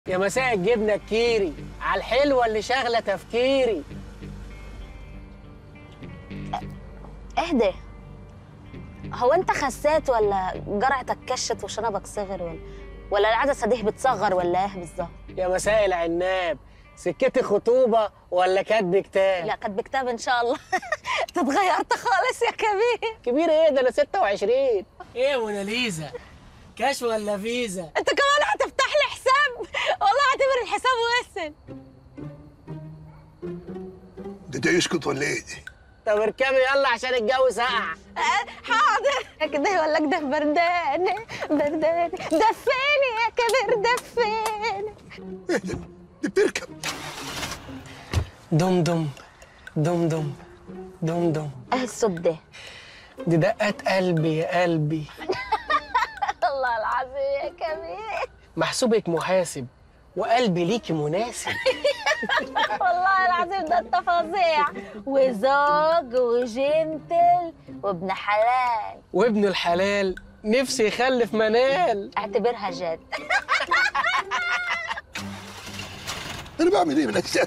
يا مساء الجبنة الكيري على الحلوة اللي شاغلة تفكيري اهدى هو انت خسيت ولا جرعتك كشت وشنبك صغر ولا ولا العدسه دي بتصغر ولا ايه بالظبط يا مساء العناب سكتي خطوبة ولا كاتب كتاب لا كاتب كتاب ان شاء الله انت اتغيرت خالص يا كبير كبير ايه ده انا 26 ايه يا موناليزا كاش ولا فيزا انت كمان هتفتح لي حساب والله اعتبر الحساب وصل ده ده يسكت ولا ايه دي؟ طب اركبي يلا عشان الجو سقع آه، حاضر كده ولا كده بردان بردان دفاني يا كبير دفاني ايه ده؟ دي بتركب دم دم دم دم دم دم ايه الصوت ده دي دقات قلبي يا قلبي الله العظيم يا كبير محسوبك محاسب وقلبي ليكي مناسب والله العظيم ده انت فظيع وزوج وجنتل وابن حلال وابن الحلال نفسي يخلف منال اعتبرها جد انا بعمل ايه من الاساس؟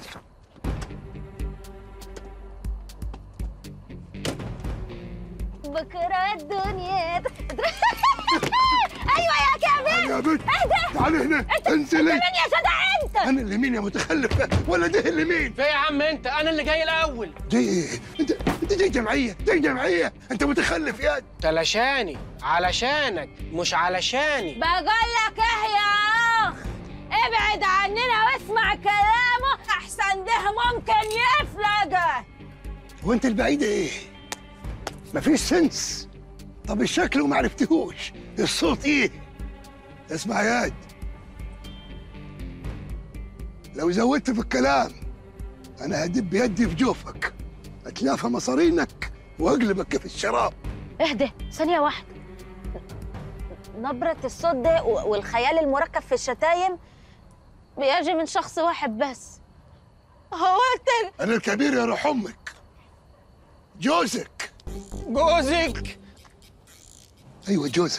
بكره الدنيا ايوه يا كبير يا بنت اهدى تعالي هنا انزلي مين يا جدع انت انا اللي مين يا متخلف ولا ده اللي مين؟ في يا عم انت انا اللي جاي الاول دي انت انت دي جمعيه دي جمعيه انت متخلف يا علشاني علشانك مش علشاني بقول لك ايه يا اخ ابعد عننا واسمع كلامه احسن ده ممكن يفلقك وانت البعيده ايه؟ مفيش سنس طب الشكل وما عرفتهوش الصوت ايه؟ اسمع يا واد لو زودت في الكلام انا هدب يدي في جوفك اتلافى مصارينك واقلبك في الشراب اهدى ثانية واحدة نبرة الصوت ده و- والخيال المركب في الشتايم بيجي من شخص واحد بس هو انت انا الكبير يا روح امك جوزك جوزك ايوه جوزه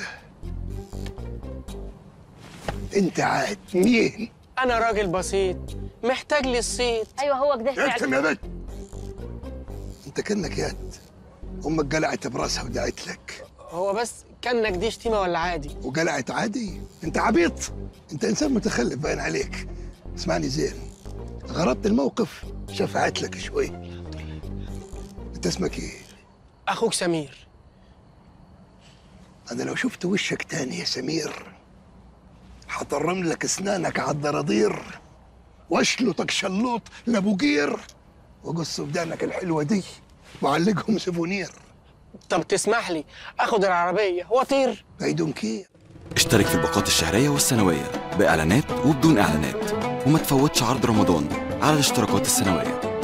انت عاد مين؟ انا راجل بسيط محتاج لي الصيت ايوه هو كده فعلا اكتم يا بنت انت كانك يد امك قلعت براسها ودعت لك هو بس كانك دي شتيمه ولا عادي وقلعت عادي انت عبيط انت انسان متخلف باين عليك اسمعني زين غرضت الموقف شفعت لك شوي انت اسمك ايه اخوك سمير انا لو شفت وشك تاني يا سمير حطرم لك اسنانك على الضرادير واشلطك شلوط لابو قير واقص ودانك الحلوه دي وعلقهم سيفونير طب تسمح لي اخد العربيه واطير بايدون كير اشترك في الباقات الشهرية والسنوية بإعلانات وبدون إعلانات وما تفوتش عرض رمضان على الاشتراكات السنوية